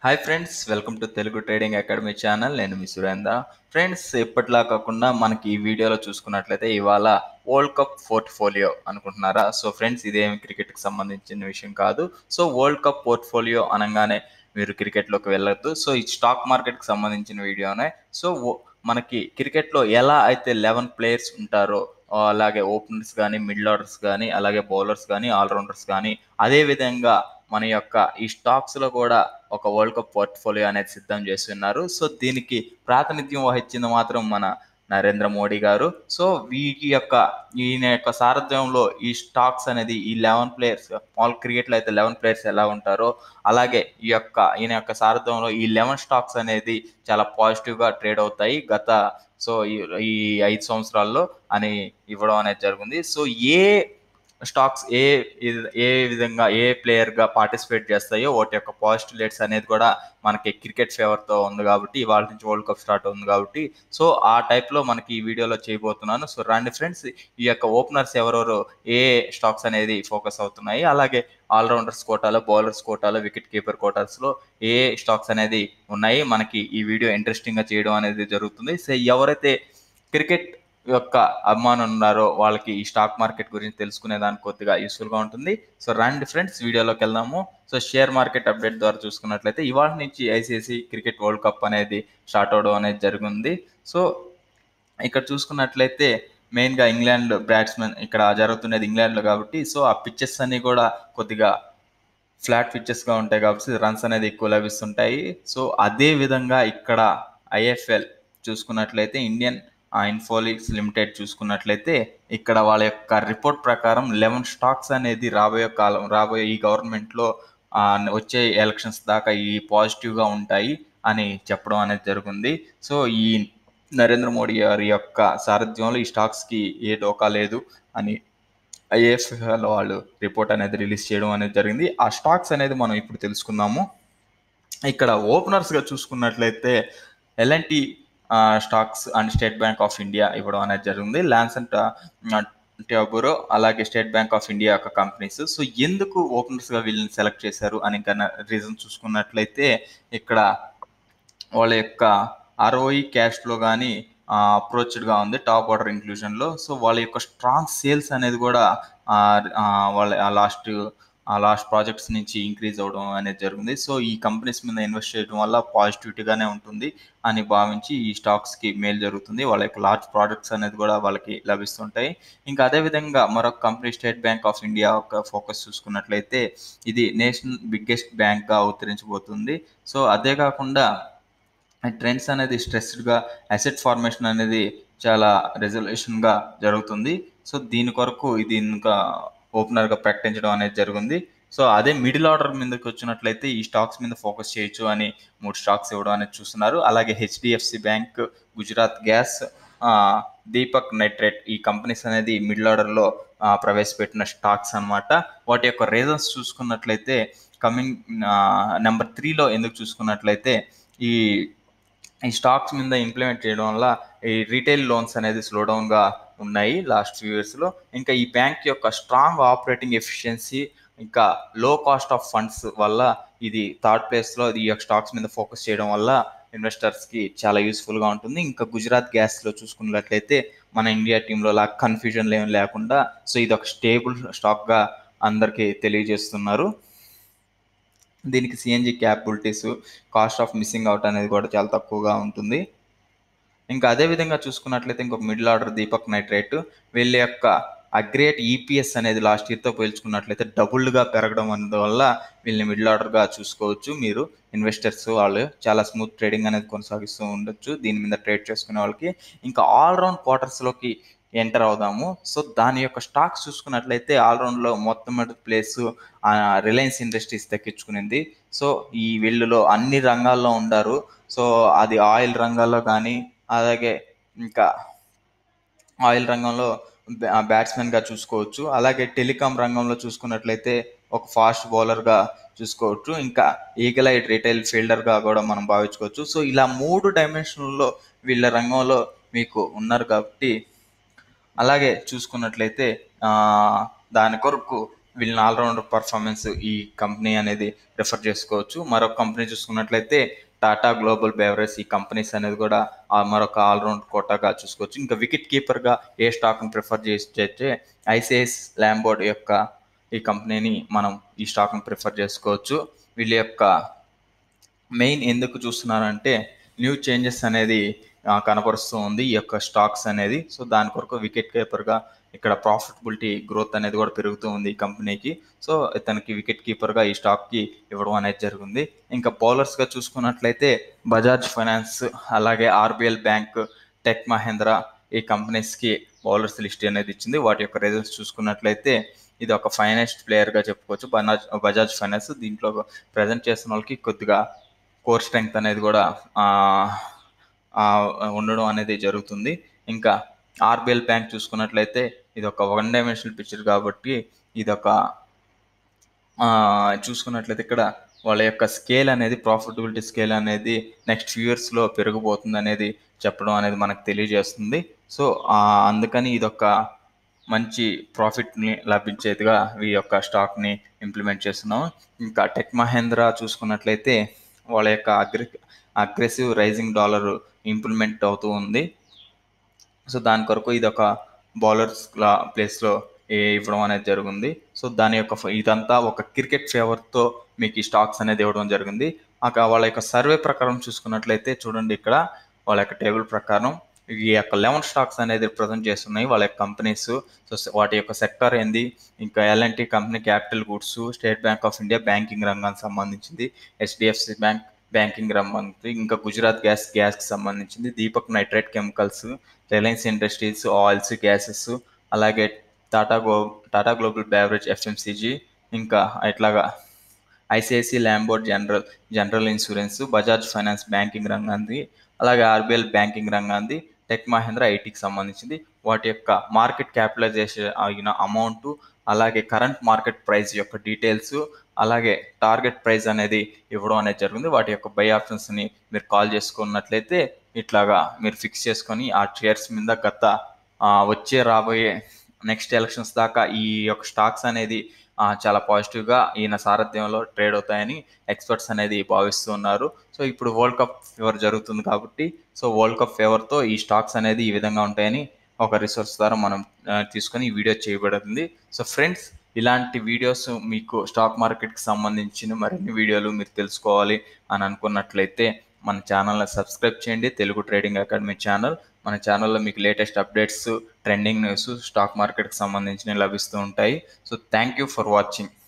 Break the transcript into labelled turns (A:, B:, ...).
A: hi friends welcome to Telugu trading academy channel నేను మీ Surendra friends ఎప్పటిలా కాకుండా మనకి ఈ వీడియోలో చూసుకున్నట్లయితే ఇవాళ వరల్డ్ కప్ పోర్ట్ఫోలియో అనుకుంటున్నారా సో ఫ్రెండ్స్ ఇదేమి క్రికెట్కి సంబంధించిన విషయం కాదు సో వరల్డ్ కప్ పోర్ట్ఫోలియో అనగానే మీరు క్రికెట్లోకి వెళ్ళొద్దు సో ఈ స్టాక్ మార్కెట్కి సంబంధించిన వీడియోనే సో ఓ- మనకి క్రికెట్లో ఎలా అయితే లెవెన్ ప్లేయర్స్ ఉంటారో ఆ, అలాగే ఓపెనర్స్ కానీ మిడిల్ ఆర్డర్స్ కానీ అలాగే బౌలర్స్ కానీ ఆల్రౌండర్స్ కానీ అదే విధంగా మన యొక్క ఈ స్టాక్స్ లో కూడా ఒక వరల్డ్ కప్ పోర్ట్ఫోలియో అనేది సిద్ధం చేస్తున్నారు సో దీనికి ప్రాతినిధ్యం వహించింది మాత్రం మన నరేంద్ర మోడీ గారు సో వీటి యొక్క ఈయన యొక్క సారథ్యంలో ఈ స్టాక్స్ అనేది ఈ లెవెన్ ప్లేయర్స్ మామూలు క్రికెట్లో అయితే లెవెన్ ప్లేయర్స్ ఎలా ఉంటారో అలాగే ఈ యొక్క ఈయన యొక్క సారథ్యంలో ఈ లెవెన్ స్టాక్స్ అనేది చాలా పాజిటివ్గా ట్రేడ్ అవుతాయి గత సో ఈ ఈ ఐదు సంవత్సరాల్లో అని ఇవ్వడం అనేది జరిగింది సో ఏ స్టాక్స్ ఏ ఇది- ఏ విధంగా ఏ ప్లేయర్గా పార్టిసిపేట్ చేస్తాయో వాటి యొక్క పాజిటివ్ రేట్స్ అనేది కూడా మనకి క్రికెట్ ఫేవర్తో ఉంది కాబట్టి ఇవాళ నుంచి వరల్డ్ కప్ స్టార్ట్ ఉంది కాబట్టి సో ఆ టైప్లో మనకి ఈ వీడియోలో చేయబోతున్నాను సో రండి ఫ్రెండ్స్ ఈ యొక్క ఓపెనర్స్ ఎవరెవరు ఏ స్టాక్స్ అనేది ఫోకస్ అవుతున్నాయి అలాగే ఆల్రౌండర్స్ కోటాలో బౌలర్స్ కోటాలో వికెట్ కీపర్ కోటాస్లో ఏ స్టాక్స్ అనేది ఉన్నాయి మనకి ఈ వీడియో ఇంట్రెస్టింగ్గా చేయడం అనేది జరుగుతుంది సో ఎవరైతే క్రికెట్ యొక్క అభిమానులు ఉన్నారో వాళ్ళకి ఈ స్టాక్ మార్కెట్ గురించి తెలుసుకునే దానికి కొద్దిగా యూస్ఫుల్గా ఉంటుంది సో రండి ఫ్రెండ్స్ వీడియోలోకి వెళ్దాము సో షేర్ మార్కెట్ అప్డేట్ ద్వారా చూసుకున్నట్లయితే ఇవాళ నుంచి ఐసీసీ క్రికెట్ వరల్డ్ కప్ అనేది స్టార్ట్ అవడం అనేది జరిగింది సో ఇక్కడ చూసుకున్నట్లయితే మెయిన్గా ఇంగ్లాండ్ బ్యాట్స్మెన్ ఇక్కడ జరుగుతున్నది ఇంగ్లాండ్లో కాబట్టి సో ఆ పిచ్చెస్ అన్ని కూడా కొద్దిగా ఫ్లాట్ పిచ్చెస్గా ఉంటాయి కాబట్టి రన్స్ అనేది ఎక్కువ లభిస్తుంటాయి సో అదే విధంగా ఇక్కడ ఐఎఫ్ఎల్ చూసుకున్నట్లయితే ఇండియన్ ఇన్ఫోలిక్స్ లిమిటెడ్ చూసుకున్నట్లయితే ఇక్కడ వాళ్ళ యొక్క రిపోర్ట్ ప్రకారం లెవెన్ స్టాక్స్ అనేది రాబోయే కాలం రాబోయే ఈ గవర్నమెంట్లో ఆ, వచ్చే ఎలక్షన్స్ దాకా ఈ పాజిటివ్గా ఉంటాయి అని చెప్పడం అనేది జరిగింది సో ఈ నరేంద్ర మోడీ గారి యొక్క సారథ్యంలో ఈ స్టాక్స్కి ఏ డోకా లేదు అని ఐఎఫ్ఎల్ వాళ్ళు రిపోర్ట్ అనేది రిలీజ్ చేయడం అనేది జరిగింది ఆ స్టాక్స్ అనేది మనం ఇప్పుడు తెలుసుకుందాము ఇక్కడ ఓపెనర్స్గా చూసుకున్నట్లయితే L N T stocks and State Bank of India ఇవ్వడం అనేది జరిగింది ల్యాన్స్ అండ్ ట్యాబురో అలాగే స్టేట్ బ్యాంక్ ఆఫ్ ఇండియా యొక్క కంపెనీస్ సో ఎందుకు ఓపెనర్స్గా వీళ్ళని సెలెక్ట్ చేశారు అని కన్నా రీజన్ చూసుకున్నట్లయితే ఇక్కడ వాళ్ళ యొక్క ఆర్ఓఈ క్యాష్ ఫ్లో కానీ అప్రోచ్డ్గా ఉంది టాప్ ఆర్డర్ ఇంక్లూజన్లో సో వాళ్ళ యొక్క స్ట్రాంగ్ సేల్స్ అనేది కూడా ఆ, ఆ, వాళ్ళ లాస్ట్ ఆ లాస్ట్ ప్రాజెక్ట్స్ నుంచి ఇంక్రీజ్ అవ్వడం అనేది జరిగింది సో ఈ కంపెనీస్ మీద ఇన్వెస్ట్ చేయడం వల్ల పాజిటివిటీగానే ఉంటుంది అని భావించి ఈ స్టాక్స్కి మేలు జరుగుతుంది వాళ్ళ యొక్క లార్జ్ ప్రాజెక్ట్స్ అనేది కూడా వాళ్ళకి లభిస్తుంటాయి ఇంకా అదేవిధంగా మరొక company State Bank of India యొక్క ఫోకస్ చూసుకున్నట్లయితే ఇది నేషనల్ బిగ్గెస్ట్ బ్యాంక్గా అవతరించబోతుంది సో అదే కాకుండా ట్రెండ్స్ అనేది స్ట్రెస్డ్గా అసెట్ ఫార్మేషన్ అనేది చాలా రెజల్యూషన్గా జరుగుతుంది సో దీని కొరకు ఇది ఇంకా ఓపెనర్గా ప్రకటించడం అనేది జరిగింది సో అదే మిడిల్ ఆర్డర్ మీదకి వచ్చినట్లయితే ఈ స్టాక్స్ మీద ఫోకస్ చేయొచ్చు అని మూడు స్టాక్స్ ఇవ్వడం అనేది చూస్తున్నారు అలాగే హెచ్డిఎఫ్సి బ్యాంక్ గుజరాత్ గ్యాస్ ఆ, దీపక్ నైట్రేట్ ఈ కంపెనీస్ అనేది మిడిల్ ఆర్డర్లో ప్రవేశపెట్టిన స్టాక్స్ అన్నమాట వాటి యొక్క రీజన్స్ చూసుకున్నట్లయితే కమింగ్ నెంబర్ త్రీలో ఎందుకు చూసుకున్నట్లయితే ఈ ఈ స్టాక్స్ మీద ఇంప్లిమెంట్ చేయడం వల్ల ఈ రీటైల్ లోన్స్ అనేది స్లో డౌన్గా ఉన్నాయి లాస్ట్ ఫ్యూ ఇయర్స్లో ఇంకా ఈ బ్యాంక్ యొక్క స్ట్రాంగ్ ఆపరేటింగ్ ఎఫిషియన్సీ ఇంకా లో కాస్ట్ ఆఫ్ ఫండ్స్ వల్ల ఇది థర్డ్ ప్లేస్లో ఈ యొక్క స్టాక్స్ మీద ఫోకస్ చేయడం వల్ల ఇన్వెస్టర్స్కి చాలా యూస్ఫుల్గా ఉంటుంది ఇంకా గుజరాత్ గ్యాస్లో చూసుకున్నట్లయితే మన ఇండియా టీంలో లా కన్ఫ్యూజన్ ఏం లేకుండా సో ఇది ఒక స్టేబుల్ స్టాక్గా అందరికీ తెలియజేస్తున్నారు దీనికి CNG capabilities cost of missing out అనేది కూడా చాలా తక్కువగా ఉంటుంది ఇంకా అదే విధంగా చూసుకున్నట్లయితే ఇంకొక మిడిల్ ఆర్డర్ దీపక్ నైట్రేట్ వీళ్ళ యొక్క అగ్రేట్ ఈపీఎస్ అనేది లాస్ట్ ఇయర్తో పోల్చుకున్నట్లయితే డబుల్గా పెరగడం వల్ల వీళ్ళని మిడిల్ ఆర్డర్గా చూసుకోవచ్చు మీరు ఇన్వెస్టర్స్ వాళ్ళు చాలా స్మూత్ ట్రేడింగ్ అనేది కొనసాగిస్తూ ఉండొచ్చు దీని మీద ట్రేడ్ చేసుకునే వాళ్ళకి ఇంకా ఆల్రౌండ్ క్వార్టర్స్లోకి ఎంటర్ అవుదాము సో దాని యొక్క స్టాక్స్ చూసుకున్నట్లయితే ఆల్రౌండ్లో మొట్టమొదటి ప్లేస్ రిలయన్స్ ఇండస్ట్రీస్ దక్కించుకునింది సో ఈ వీళ్ళలో అన్ని రంగాల్లో ఉండారు సో అది ఆయిల్ రంగాల్లో కానీ అలాగే ఇంకా ఆయిల్ రంగంలో బ్యా- బ్యాట్స్మెన్గా చూసుకోవచ్చు అలాగే టెలికాం రంగంలో చూసుకున్నట్లయితే ఒక ఫాస్ట్ బౌలర్గా చూసుకోవచ్చు ఇంకా ఈగలైట్ రిటైల్ ఫీల్డర్గా కూడా మనం భావించుకోవచ్చు సో ఇలా మూడు డైమెన్షన్లలో వీళ్ళ రంగంలో మీకు ఉన్నారు కాబట్టి అలాగే చూసుకున్నట్లయితే ఆ, దాని కొరకు వీళ్ళని ఆల్రౌండర్ పర్ఫార్మెన్స్ ఈ కంపెనీ అనేది రిఫర్ చేసుకోవచ్చు మరొక కంపెనీ చూసుకున్నట్లయితే టాటా గ్లోబల్ బెవరేజ్ ఈ కంపెనీస్ అనేది కూడా ఆ మరొక ఆల్రౌండ్ కోటాగా చూసుకోవచ్చు ఇంకా వికెట్ కీపర్గా ఏ స్టాక్ని ప్రిఫర్ చేస్తే ఐసిఐస్ ల్యాంబోర్డ్ యొక్క ఈ కంపెనీని మనం ఈ స్టాక్ని ప్రిఫర్ చేసుకోవచ్చు వీళ్ళ యొక్క మెయిన్ ఎందుకు చూస్తున్నారంటే న్యూ చేంజెస్ అనేది ఆ, కనపరుస్తూ ఉంది ఈ యొక్క స్టాక్స్ అనేది సో దాని కొరకు వికెట్ కీపర్గా ఇక్కడ ప్రాఫిటబిలిటీ గ్రోత్ అనేది కూడా పెరుగుతూ ఉంది ఈ కంపెనీకి సో ఇతనికి వికెట్ కీపర్గా ఈ స్టాక్కి ఇవ్వడం అనేది జరిగింది ఇంకా బౌలర్స్గా చూసుకున్నట్లయితే బజాజ్ ఫైనాన్స్ అలాగే ఆర్బిఎల్ బ్యాంక్ టెక్ మహేంద్ర ఈ కంపెనీస్కి బౌలర్స్ లిస్ట్ అనేది ఇచ్చింది వాటి యొక్క రిజల్ట్స్ చూసుకున్నట్లయితే ఇది ఒక ఫైనాన్స్ ప్లేయర్గా చెప్పుకోవచ్చు బజాజ్ బజాజ్ ఫైనాన్స్ దీంట్లో ప్రజెంట్ చేసిన వాళ్ళకి కొద్దిగా కోర్ స్ట్రెంగ్త్ అనేది కూడా ఆ, ఆ, ఉండడం అనేది జరుగుతుంది ఇంకా ఆర్బిఎల్ బ్యాంక్ చూసుకున్నట్లయితే ఇది ఒక వన్ డైమెన్షనల్ పిక్చర్ కాబట్టి ఇది ఒక ఆ, చూసుకున్నట్లయితే ఇక్కడ వాళ్ళ యొక్క స్కేల్ అనేది ప్రాఫిటబిలిటీ స్కేల్ అనేది నెక్స్ట్ ఫ్యూ ఇయర్స్లో పెరిగిపోతుంది అనేది చెప్పడం అనేది మనకు తెలియజేస్తుంది సో ఆ, అందుకని ఇది ఒక మంచి ప్రాఫిట్ని లభించేదిగా ఈ యొక్క స్టాక్ని ఇంప్లిమెంట్ చేస్తున్నాం ఇంకా టెక్ మహేంద్ర చూసుకున్నట్లయితే వాళ్ళ యొక్క agri aggressive rising dollar implement అవుతూ ఉంది సో దాని కొరకు ఇది ఒక బౌలర్స్ ప్లేస్లో ఇవ్వడం అనేది జరిగింది సో దాని యొక్క ఫ- ఇదంతా ఒక క్రికెట్ ఫేవర్తో మీకు ఈ స్టాక్స్ అనేది ఇవ్వడం జరిగింది అక్కడ వాళ్ళ యొక్క సర్వే ప్రకారం చూసుకున్నట్లయితే చూడండి ఇక్కడ వాళ్ళ యొక్క టేబుల్ ప్రకారం ఈ యొక్క లెవెన్ స్టాక్స్ అనేది రిప్రజెంట్ చేస్తున్నాయి వాళ్ళ యొక్క కంపెనీస్ సో వాటి యొక్క సెక్టర్ ఏంది ఇంకా L N T company capital goods State Bank of India banking రంగానికి సంబంధించింది హెచ్డిఎఫ్సి బ్యాంక్ బ్యాంకింగ్ రంగానికి ఇంకా గుజరాత్ గ్యాస్ గ్యాస్కి సంబంధించింది Deepak nitrate chemicals Reliance Industries oils gases అలాగే Tata go Tata global beverage FMCG ఇంకా ఇట్లాగా ICICI Lombard general general insurance Bajaj finance banking రంగాన్ని అలాగే ఆర్బిఎల్ బ్యాంకింగ్ రంగాన్ని టెక్ మహేంద్ర ఐటీకి సంబంధించింది వాటి యొక్క మార్కెట్ క్యాపిటలైజేషన్ అయిన అమౌంట్ అలాగే కరెంట్ మార్కెట్ ప్రైస్ యొక్క డీటెయిల్స్ అలాగే టార్గెట్ ప్రైస్ అనేది ఇవ్వడం అనేది జరిగింది వాటి యొక్క బై ఆప్షన్స్ని మీరు కాల్ చేసుకున్నట్లయితే ఇట్లాగా మీరు ఫిక్స్ చేసుకొని ఆ షేర్స్ మీద గత ఆ, వచ్చే రాబోయే నెక్స్ట్ ఎలక్షన్స్ దాకా ఈ యొక్క స్టాక్స్ అనేది ఆ, చాలా పాజిటివ్గా ఈయన సారథ్యంలో ట్రేడ్ అవుతాయని ఎక్స్పర్ట్స్ అనేది భావిస్తూ ఉన్నారు సో ఇప్పుడు వరల్డ్ కప్ ఫేవర్ జరుగుతుంది కాబట్టి సో వరల్డ్ కప్ ఫేవర్తో ఈ స్టాక్స్ అనేది ఈ విధంగా ఉంటాయని ఒక రిసోర్స్ ద్వారా మనం ఆ, తీసుకొని ఈ వీడియో చేయబడుతుంది సో ఫ్రెండ్స్ ఇలాంటి వీడియోస్ మీకు స్టాక్ మార్కెట్కి సంబంధించిన మరిన్ని వీడియోలు మీరు తెలుసుకోవాలి అని అనుకున్నట్లయితే మన ఛానల్ని సబ్స్క్రైబ్ చేయండి తెలుగు ట్రేడింగ్ అకాడమీ ఛానల్ మన ఛానల్లో మీకు latest updates trending news stock మార్కెట్కి సంబంధించినవి లభిస్తూ ఉంటాయి so thank you for watching